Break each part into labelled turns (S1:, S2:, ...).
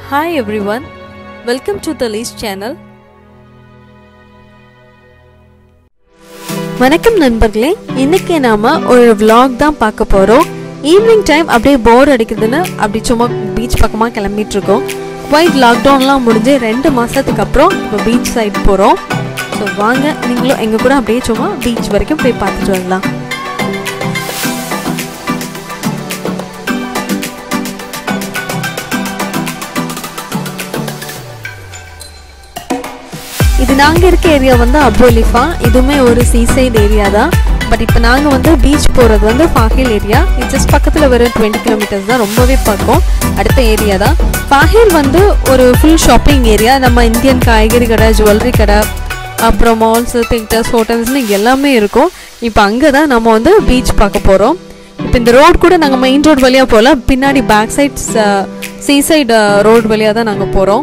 S1: Hi everyone, welcome to the Least channel. வணக்கம் நண்பர்களே இன்னைக்கு நாம ஒரு vlog தான் பார்க்க போறோம் ஈவினிங் டைம் அப்படியே போர் அடிக்குதுன்னு அப்படி சும்மா பீச் பக்கமாக கிளம்பிட்டு இருக்கோம் குவைட் லாக்டவுன்லாம் முடிஞ்சு ரெண்டு மாசத்துக்கு அப்புறம் இப்போ பீச் சைடு போகிறோம் ஸோ வாங்க நீங்களும் எங்கள் கூட அப்படியே சும்மா பீச் வரைக்கும் போய் பார்த்துட்டு வரலாம் இது நாங்கள் இருக்க ஏரியா வந்து அப்ரோலிஃபா இதுவுமே ஒரு சீசைட் ஏரியா தான் பட் இப்போ நாங்கள் வந்து பீச் போகிறது வந்து ஃபாஹில் ஏரியா இது ஜஸ்ட் பக்கத்தில் வர டுவெண்ட்டி கிலோமீட்டர்ஸ் தான் ரொம்பவே பக்கம் அடுத்த ஏரியா தான் ஃபாஹில் வந்து ஒரு ஃபுல் ஷாப்பிங் ஏரியா நம்ம இந்தியன் காய்கறி கடை ஜுவல்லரி கடை அப்புறம் மால்ஸு தியேட்டர்ஸ் ஹோட்டல்ஸ்னு எல்லாமே இருக்கும் இப்போ அங்கே தான் நம்ம வந்து பீச் பார்க்க போகிறோம் இப்போ இந்த ரோடு கூட நாங்கள் மெயின் ரோடு வழியாக போகல பின்னாடி back side sea side road வழியாக தான் நாங்கள் போகிறோம்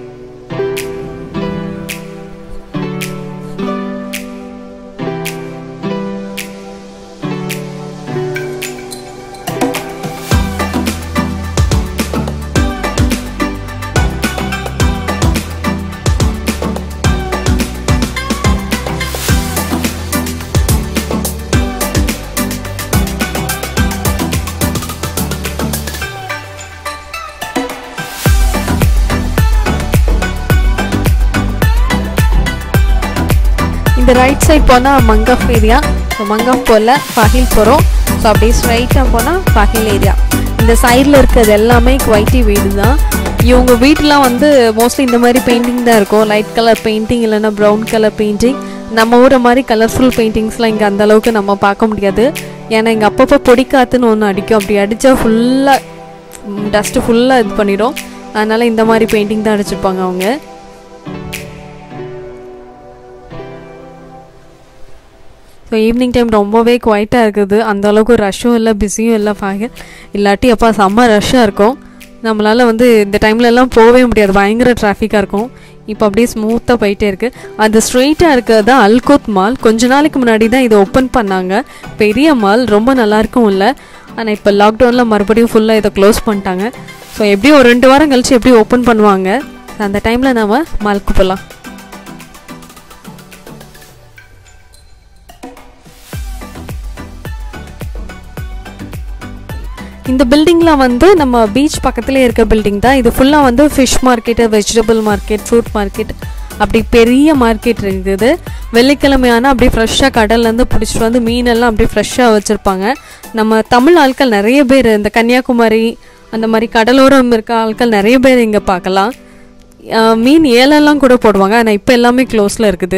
S1: இந்த ரைட் சைட் போனால் மங்கஃப் ஏரியா ஸோ மங்கஃப் போல் ஃபாஹில் போகிறோம் ஸோ அப்படியே ஸ்ட்ரைட்டாக போனால் ஃபாஹில் ஏரியா இந்த சைடில் இருக்கிறது எல்லாமே குவைட்டி வீடு தான் இவங்க வீட்டெலாம் வந்து மோஸ்ட்லி இந்த மாதிரி பெயிண்டிங் தான் இருக்கும் லைட் கலர் பெயிண்டிங் இல்லைன்னா ப்ரௌன் கலர் பெயிண்டிங் நம்ம ஊரை மாதிரி கலர்ஃபுல் பெயிண்டிங்ஸ்லாம் இங்கே அந்த அளவுக்கு நம்ம பார்க்க முடியாது ஏன்னா இங்கே அப்பப்போ பொடிக்காத்துன்னு ஒன்று அடிக்கும் அப்படி அடித்தா ஃபுல்லாக டஸ்ட்டு ஃபுல்லாக இது பண்ணிடும் அதனால் இந்த மாதிரி பெயிண்டிங் தான் அடிச்சிருப்பாங்க அவங்க ஸோ ஈவினிங் டைம் ரொம்பவே குவைட்டாக இருக்குது அந்த அளவுக்கு ரஷ்ஷும் இல்லை பிஸியும் இல்லை பாங்க இல்லாட்டி அப்பா செம்ம ரஷ்ஷாக இருக்கும் நம்மளால் வந்து இந்த டைம்ல எல்லாம் போகவே முடியாது பயங்கர டிராஃபிக்காக இருக்கும் இப்போ அப்படியே ஸ்மூத்தாக போயிட்டே இருக்குது அது ஸ்ட்ரெயிட்டாக இருக்கிறது தான் அல்கோத் மால் கொஞ்ச நாளைக்கு முன்னாடி தான் இதை ஓப்பன் பண்ணாங்க பெரிய மால் ரொம்ப நல்லாயிருக்கும் இல்லை ஆனால் இப்போ லாக்டவுனில் மறுபடியும் ஃபுல்லாக இதை க்ளோஸ் பண்ணிட்டாங்க ஸோ எப்படியும் ஒரு ரெண்டு வாரம் கழிச்சு எப்படி ஓப்பன் பண்ணுவாங்க அந்த டைமில் நாம் மால்க்கு போகலாம் இந்த பில்டிங்லாம் வந்து நம்ம பீச் பக்கத்துலேயே இருக்க பில்டிங் தான் இது ஃபுல்லாக வந்து fish market vegetable market fruit market அப்படி பெரிய மார்க்கெட் இருக்குது வெள்ளிக்கிழமையான அப்படியே ஃப்ரெஷ்ஷாக கடல்லேருந்து பிடிச்சிட்டு வந்து மீனெல்லாம் அப்படியே ஃப்ரெஷ்ஷாக வச்சுருப்பாங்க நம்ம தமிழ் ஆட்கள் நிறைய பேர் இந்த கன்னியாகுமரி அந்த மாதிரி கடலோரம் இருக்க ஆட்கள் நிறைய பேர் இங்கே பார்க்கலாம் மீன் ஏலெல்லாம் கூட போடுவாங்க ஆனால் இப்போ எல்லாமே க்ளோஸில் இருக்குது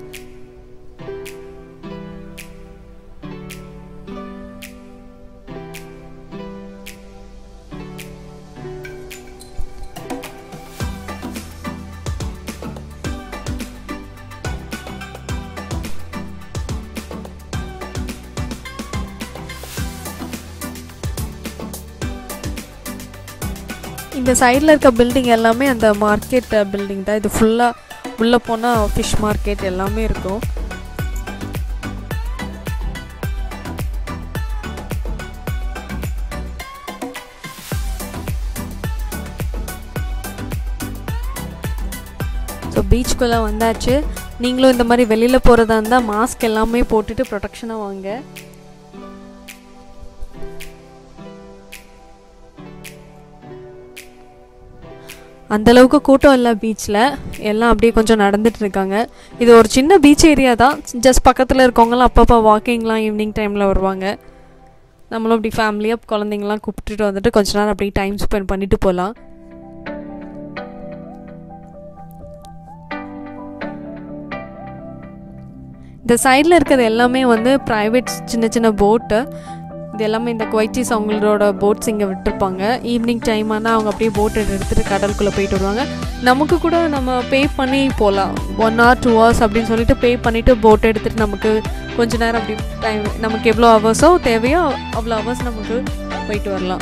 S1: இந்த சைடில் இருக்க பில்டிங் எல்லாமே அந்த மார்க்கெட் பில்டிங் தான் இது ஃபுல்லாக உள்ளே போனால் ஃபிஷ் மார்க்கெட் எல்லாமே இருக்கும் ஸோ பீச்சுக்குள்ளே வந்தாச்சு நீங்களும் இந்த மாதிரி வெளியில் போகிறதா இருந்தால் மாஸ்க் எல்லாமே போட்டுட்டு ப்ரொடெக்ஷனாக வாங்க அந்தளவுக்கு கூட்டம் இல்லை பீச்சில் எல்லாம் அப்படியே கொஞ்சம் நடந்துட்டு இருக்காங்க இது ஒரு சின்ன பீச் ஏரியா தான் ஜஸ்ட் பக்கத்தில் இருக்கவங்களாம் அப்பப்போ வாக்கிங்லாம் ஈவினிங் டைமில் வருவாங்க நம்மளும் அப்படி ஃபேமிலியாக குழந்தைங்களாம் கூப்பிட்டுட்டு வந்துட்டு கொஞ்ச நேரம் அப்படியே டைம் ஸ்பெண்ட் பண்ணிட்டு போகலாம் இந்த சைடில் இருக்கிறது எல்லாமே வந்து ப்ரைவேட் சின்ன சின்ன போட்டு இது எல்லாமே இந்த குவைட்டிஸ் அவங்களோட போட்ஸ் இங்கே விட்டுருப்பாங்க ஈவினிங் டைம் ஆனால் அவங்க அப்படியே போட் எடுத்துகிட்டு கடலுக்குள்ளே போயிட்டு வருவாங்க நமக்கு கூட நம்ம பே பண்ணி போகலாம் ஒன் ஹவர் டூ ஹவர்ஸ் அப்படின்னு சொல்லிட்டு பே பண்ணிவிட்டு போட் எடுத்துகிட்டு நமக்கு கொஞ்ச நேரம் அப்படி டைம் நமக்கு எவ்வளோ ஹவர்ஸோ தேவையோ அவ்வளோ ஹவர்ஸ் நமக்கு போயிட்டு வரலாம்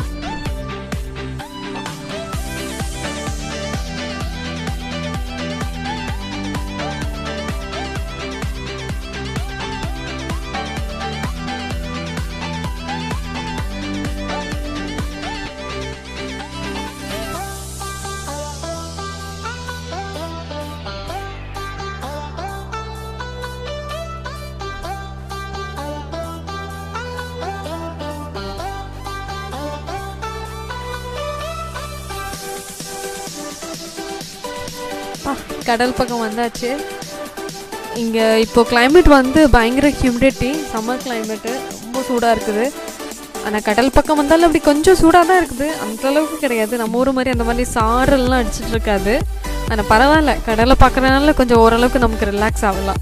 S1: கடல் பக்கம் வந்தாச்சு இங்கே இப்போ climate வந்து பயங்கர ஹியூமிடிட்டி சம்மர் கிளைமேட்டு ரொம்ப சூடாக இருக்குது ஆனால் கடல் பக்கம் வந்தாலும் அப்படி கொஞ்சம் சூடாக தான் இருக்குது அந்த அளவுக்கு கிடையாது நம்ம ஊர் மாதிரி அந்த மாதிரி சாரல்லாம் அடிச்சிட்டு இருக்காது ஆனால் பரவாயில்ல கடலை பார்க்குறதுனால கொஞ்சம் ஓரளவுக்கு நமக்கு ரிலாக்ஸ் ஆகலாம்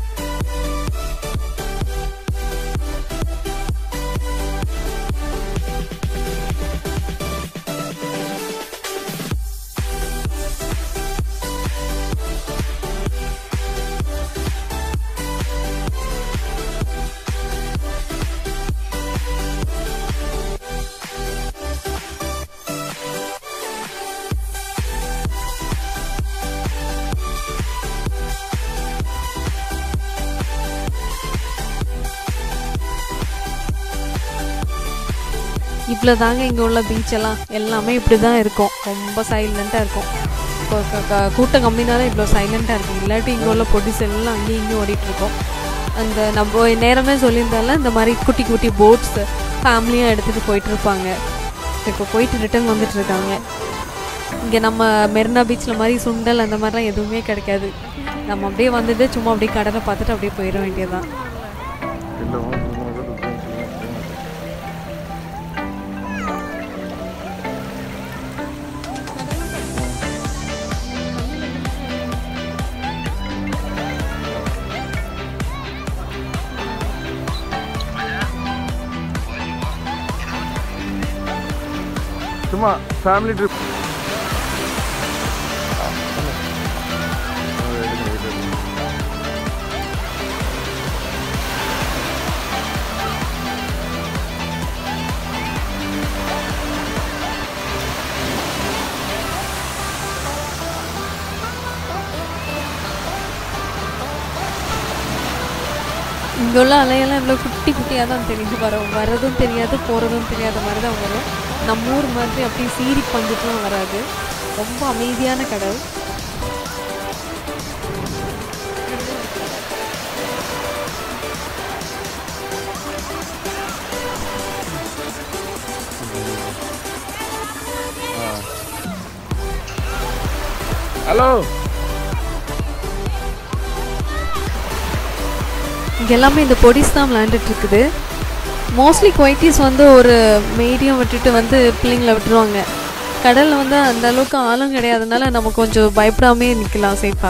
S1: இவ்வளோ தாங்க இங்கே உள்ள பீச் எல்லாம் எல்லாமே இப்படி தான் இருக்கும் ரொம்ப சைலண்ட்டாக இருக்கும் இப்போ க- க- கூட்டம் கம்மினால இவ்வளோ சைலண்ட்டாக இருக்கும் இல்லாட்டி இங்கே உள்ள பொடிஸ் எல்லாம் அங்கேயும் இங்கேயும் ஓடிட்டு இருக்கோம் அந்த நம்ம நேரமே சொல்லியிருந்தால இந்த மாதிரி குட்டி குட்டி போட்ஸ் ஃபேமிலியாக எடுத்துகிட்டு போயிட்டு இருப்பாங்க இப்போ போயிட்டு ரிட்டர்ன் வந்துட்டு இருக்காங்க இங்கே நம்ம மெரினா பீச்சில் மாதிரி சுண்டல் அந்த மாதிரிலாம் எதுவுமே கிடைக்காது நம்ம அப்படியே வந்துட்டு சும்மா அப்படியே கடலை பார்த்துட்டு அப்படியே போயிட வேண்டியதுதான்
S2: இல்லை முதல்ல போகணும் சும்மா ஃபேமிலி ட்ரிப்
S1: இங்கே உள்ள அலையெல்லாம் இவ்வளோ குட்டி குட்டியாக தான் தெரியுது வரும் வரதும் தெரியாது போகிறதும் தெரியாத மாதிரி தான் வரும் நம்ம ஊர் மாதிரி அப்படியே சீறி பஞ்சுட்டுலாம் வராது ரொம்ப அமைதியான கடல்
S2: ஹலோ
S1: இங்கே எல்லாமே இந்த பொடிஸ் தான் விளையாண்டுட்டு இருக்குது மோஸ்ட்லி குவைட்டீஸ் வந்து ஒரு மீடியம் விட்டுட்டு வந்து பிள்ளைங்கள விட்டுருவாங்க கடலில் வந்து அந்த அளவுக்கு ஆளும் கிடையாதுனால நம்ம கொஞ்சம் பயப்படாமே நிற்கலாம் சேஃபாக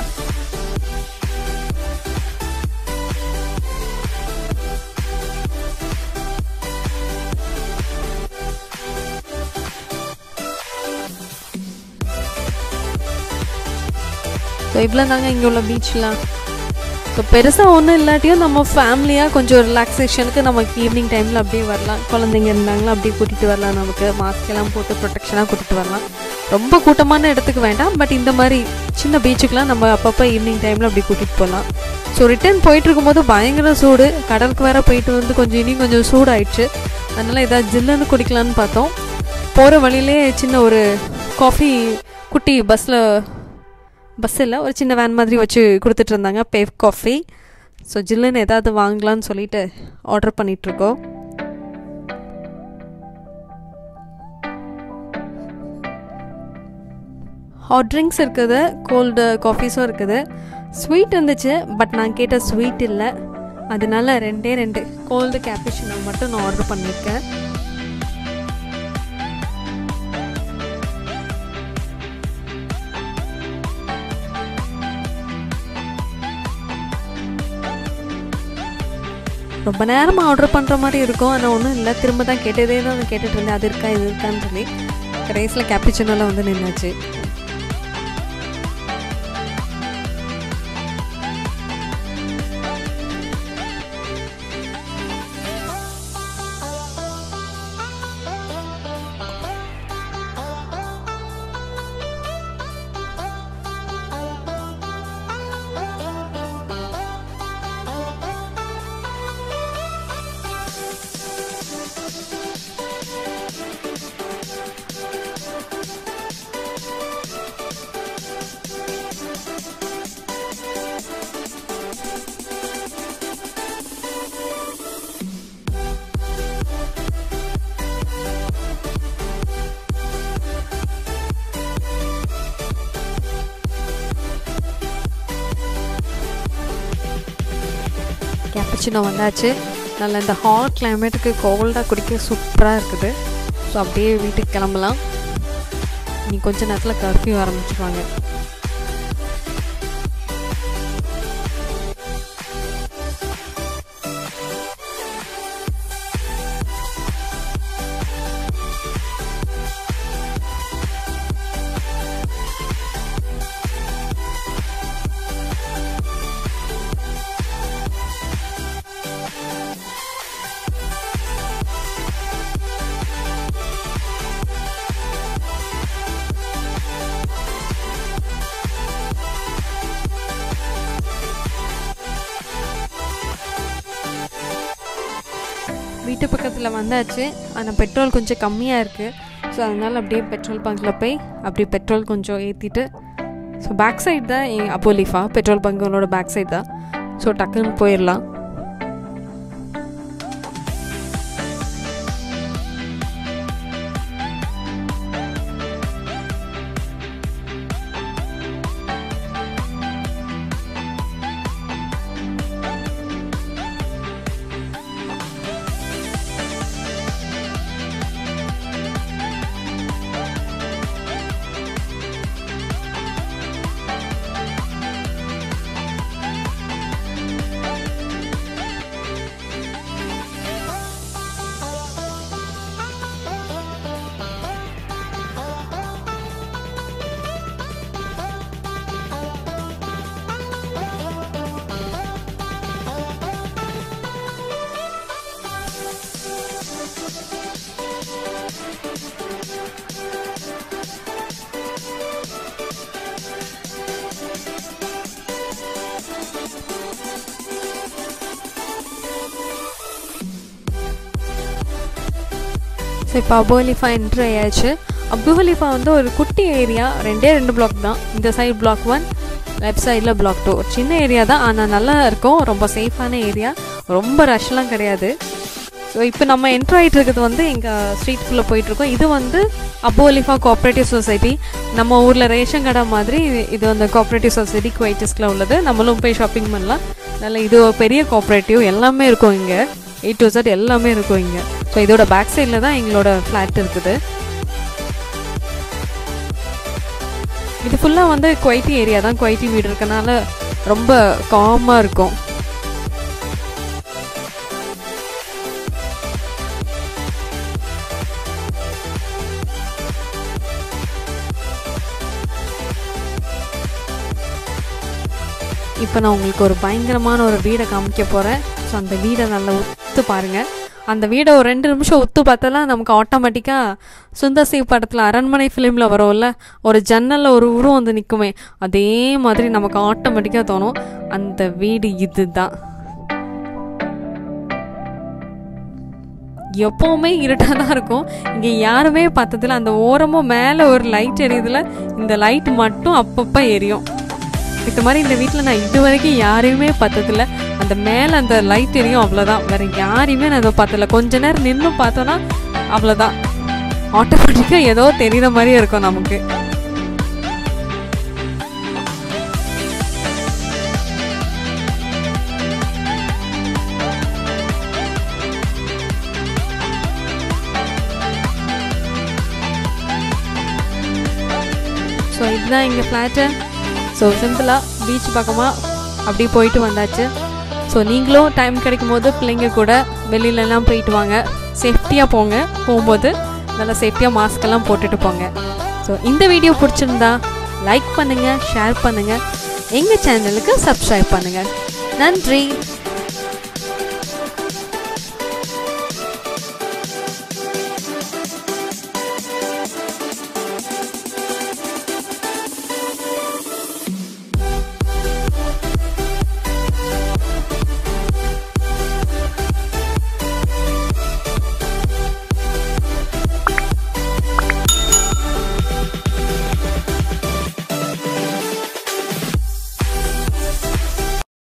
S1: ஸோ இவ்வளோ தாங்க இங்கே உள்ள பீச்லாம் ஸோ பெருசாக ஒன்றும் இல்லாட்டியும் நம்ம ஃபேமிலியாக கொஞ்சம் ரிலாக்ஸேஷனுக்கு நமக்கு ஈவினிங் டைமில் அப்படியே வரலாம் குழந்தைங்க இருந்தாங்களா அப்படியே கூட்டிகிட்டு வரலாம் நமக்கு மாஸ்க் எல்லாம் போட்டு ப்ரொடெக்ஷனாக கூட்டிகிட்டு வரலாம் ரொம்ப கூட்டமான இடத்துக்கு வேண்டாம் பட் இந்த மாதிரி சின்ன பீச்சுக்கெலாம் நம்ம அப்பப்போ ஈவினிங் டைமில் அப்படி கூட்டிகிட்டு போகலாம் ஸோ ரிட்டர்ன் போயிட்டு இருக்கும்போது பயங்கர சூடு கடலுக்கு வேற போயிட்டு வந்து கொஞ்சம் இனி கொஞ்சம் சூடாயிடுச்சு அதனால் ஏதாவது ஜில்லுன்னு குடிக்கலான்னு பார்த்தோம் போகிற வழியிலே சின்ன ஒரு காஃபி குட்டி பஸ்ஸில் பஸ் இல்லை ஒரு சின்ன வேன் மாதிரி வச்சு கொடுத்துட்டு இருந்தாங்க பேவ் காஃபி ஸோ ஜில்லுன்னு ஏதாவது வாங்கலாம்னு சொல்லிட்டு ஆர்டர் பண்ணிகிட்ருக்கோம் ஹாட் ட்ரிங்க்ஸ் இருக்குது கோல்டு காஃபீஸும் இருக்குது ஸ்வீட் இருந்துச்சு பட் நான் கேட்ட ஸ்வீட் இல்லை அதனால ரெண்டே ரெண்டு கோல்டு கேப்புச்சினோ மட்டும் நான் ஆர்டர் பண்ணியிருக்கேன் ரொம்ப நேரமாக ஆர்டர் பண்ணுற மாதிரி இருக்கும் ஆனால் ஒன்றும் இல்லை திரும்ப தான் கேட்டதே தான் நான் கேட்டுட்டு இருந்தேன் அது இருக்கா இது இருக்கான்னு சொல்லி கடைசியில் கேப்பிச்சினோல வந்து நின்னாச்சு கேப்புச்சினோ வந்தாச்சு நல்ல இந்த ஹாட் கிளைமேட்டுக்கு கோல்டாக குடிக்க சூப்பராக இருக்குது ஸோ அப்படியே வீட்டுக்கு கிளம்பலாம் நீ கொஞ்ச நேரத்தில் கர்ஃப்யூ ஆரம்பிச்சிருவாங்க வீட்டு பக்கத்தில் வந்தாச்சு ஆனால் பெட்ரோல் கொஞ்சம் கம்மியாக இருக்குது ஸோ அதனால் அப்படியே பெட்ரோல் பங்க்கில் போய் அப்படியே பெட்ரோல் கொஞ்சம் ஏற்றிட்டு ஸோ பேக் சைடு தான் என் அப்போலிஃபா பெட்ரோல் பங்களோட பேக் சைடு தான் ஸோ டக்குன்னு போயிடலாம் ஸோ இப்போ அபு ஹலீஃபா என்ட்ரு ஆயாச்சு அபு ஹலீஃபா வந்து ஒரு குட்டி ஏரியா ரெண்டே ரெண்டு பிளாக் தான் இந்த சைடு பிளாக் ஒன் லெஃப்ட் சைடில் பிளாக் டூ ஒரு சின்ன ஏரியா தான் ஆனால் நல்லா இருக்கும் ரொம்ப சேஃபான ஏரியா ரொம்ப ரஷ்லாம் கிடையாது ஸோ இப்போ நம்ம என்ட்ரு ஆகிட்டு இருக்கிறது வந்து எங்கள் ஸ்ட்ரீட்குள்ளே போயிட்டுருக்கோம் இது வந்து அபு அலிஃபா கோஆப்ரேட்டிவ் சொசைட்டி நம்ம ஊரில் ரேஷன் கடை மாதிரி இது- இது வந்து கோஆப்ரேட்டிவ் சொசைட்டி குவைட்டிஸ்கில் உள்ளது நம்மளும் போய் ஷாப்பிங் பண்ணலாம் நல்ல இது ஒரு பெரிய கோஆப்ரேட்டிவ் எல்லாமே இருக்கும் இங்கே ஏ டு Z எல்லாமே இருக்கும் இங்கே ஸோ இதோட பேக் சைடில் தான் எங்களோட ஃப்ளாட் இருக்குது இது ஃபுல்லாக வந்து குவைட்டி ஏரியா தான் குவைட்டி வீடு இருக்கனால ரொம்ப காமாக இருக்கும் இப்போ நான் உங்களுக்கு ஒரு பயங்கரமான ஒரு வீடை காமிக்க போகிறேன் ஸோ அந்த வீடை நல்லா உத்து பாருங்கள் அந்த வீடை ஒரு ரெண்டு நிமிஷம் உத்து பார்த்தாலாம் நமக்கு ஆட்டோமேட்டிக்காக சுந்தர் சி படத்தில் அரண்மனை ஃபிலிமில் வரும்ல ஒரு ஜன்னலில் ஒரு உருவம் வந்து நிற்குமே அதே மாதிரி நமக்கு ஆட்டோமேட்டிக்காக தோணும் அந்த வீடு இதுதான் எப்போவுமே இருட்டாக தான் இருக்கும் இங்கே யாருமே பார்த்ததில்ல அந்த ஓரமாக மேலே ஒரு லைட் எரியுதுல இந்த லைட் மட்டும் அப்பப்போ எரியும் இந்த மாதிரி இந்த வீட்டில் நான் இது வரைக்கும் யாரையுமே பார்த்ததில்ல அந்த மேலே அந்த லைட் எரியும் அவ்வளோதான் வேற யாரையுமே நான் அதை பார்த்ததில்ல கொஞ்ச நேரம் நின்று பார்த்தோன்னா அவ்வளோதான் ஆட்டோமேட்டிக்காக ஏதோ தெரியுற மாதிரியே இருக்கும் நமக்கு ஸோ இதுதான் எங்கள் ஃப்ளாட்டு ஸோ சிம்பிளாக பீச் பக்கமாக அப்படி போயிட்டு வந்தாச்சு ஸோ நீங்களும் டைம் கிடைக்கும் போது பிள்ளைங்க கூட வெளியிலலாம் போயிட்டு வாங்க சேஃப்டியாக போங்க போகும்போது நல்லா சேஃப்டியாக மாஸ்க்கெல்லாம் போட்டுட்டு போங்க ஸோ இந்த வீடியோ பிடிச்சிருந்தா லைக் பண்ணுங்கள் ஷேர் பண்ணுங்கள் எங்கள் சேனலுக்கு சப்ஸ்கிரைப் பண்ணுங்கள் நன்றி